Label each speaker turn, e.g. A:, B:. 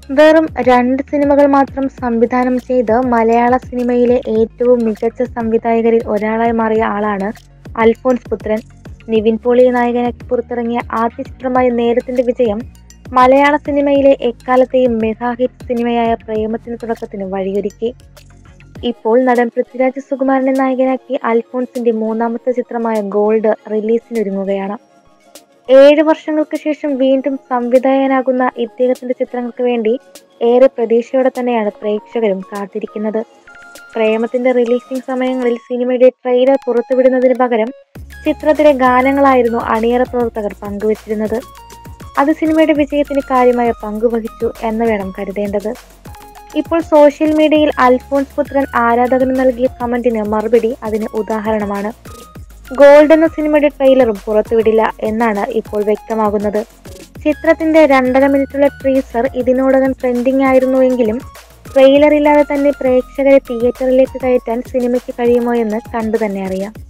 A: വെറും രണ്ട് സിനിമകൾ മാത്രം സംവിധാനം ചെയ്ത് മലയാള സിനിമയിലെ ഏറ്റവും മികച്ച സംവിധായകരിൽ ഒരാളായി മാറിയ ആളാണ് അൽഫോൻസ് പുത്രൻ നിവിൻ പോളി നായകനാക്കി പുറത്തിറങ്ങിയ ആദ്യ ചിത്രമായ നേരത്തിന്റെ വിജയം മലയാള സിനിമയിലെ എക്കാലത്തെയും മെഗാ ഹിറ്റ് സിനിമയായ പ്രേമത്തിന് തുടക്കത്തിന് വഴിയൊരുക്കി ഇപ്പോൾ നടൻ പൃഥ്വിരാജ് സുകുമാരനെ നായകനാക്കി അൽഫോൺസിന്റെ മൂന്നാമത്തെ ചിത്രമായ ഗോൾഡ് റിലീസിനൊരുങ്ങുകയാണ് ഏഴ് വർഷങ്ങൾക്ക് ശേഷം വീണ്ടും സംവിധായകനാകുന്ന ഇദ്ദേഹത്തിന്റെ ചിത്രങ്ങൾക്ക് വേണ്ടി ഏറെ പ്രതീക്ഷയോടെ തന്നെയാണ് പ്രേക്ഷകരും കാത്തിരിക്കുന്നത് പ്രേമത്തിന്റെ റിലീസിംഗ് സമയങ്ങളിൽ സിനിമയുടെ ട്രെയിലർ പുറത്തുവിടുന്നതിന് പകരം ചിത്രത്തിലെ ഗാനങ്ങളായിരുന്നു അണിയറ പ്രവർത്തകർ പങ്കുവച്ചിരുന്നത് അത് സിനിമയുടെ വിജയത്തിന് കാര്യമായ പങ്കുവഹിച്ചു എന്ന് വേണം കരുതേണ്ടത് ഇപ്പോൾ സോഷ്യൽ മീഡിയയിൽ അൽഫോൺസ് പുത്രൻ ആരാധകന് നൽകിയ കമന്റിന് മറുപടി അതിന് ഉദാഹരണമാണ് ഗോൾഡ് എന്ന സിനിമയുടെ ട്രെയിലറും പുറത്തുവിടില്ല എന്നാണ് ഇപ്പോൾ വ്യക്തമാകുന്നത് ചിത്രത്തിന്റെ രണ്ടര മിനിറ്റുള്ള ട്രീസർ ഇതിനോടകം ട്രെൻഡിംഗ് ആയിരുന്നുവെങ്കിലും ട്രെയിലർ ഇല്ലാതെ തന്നെ പ്രേക്ഷകരെ തിയേറ്ററിലേക്ക് കയറ്റാൻ സിനിമയ്ക്ക് കഴിയുമോ എന്ന് കണ്ടു തന്നെ അറിയാം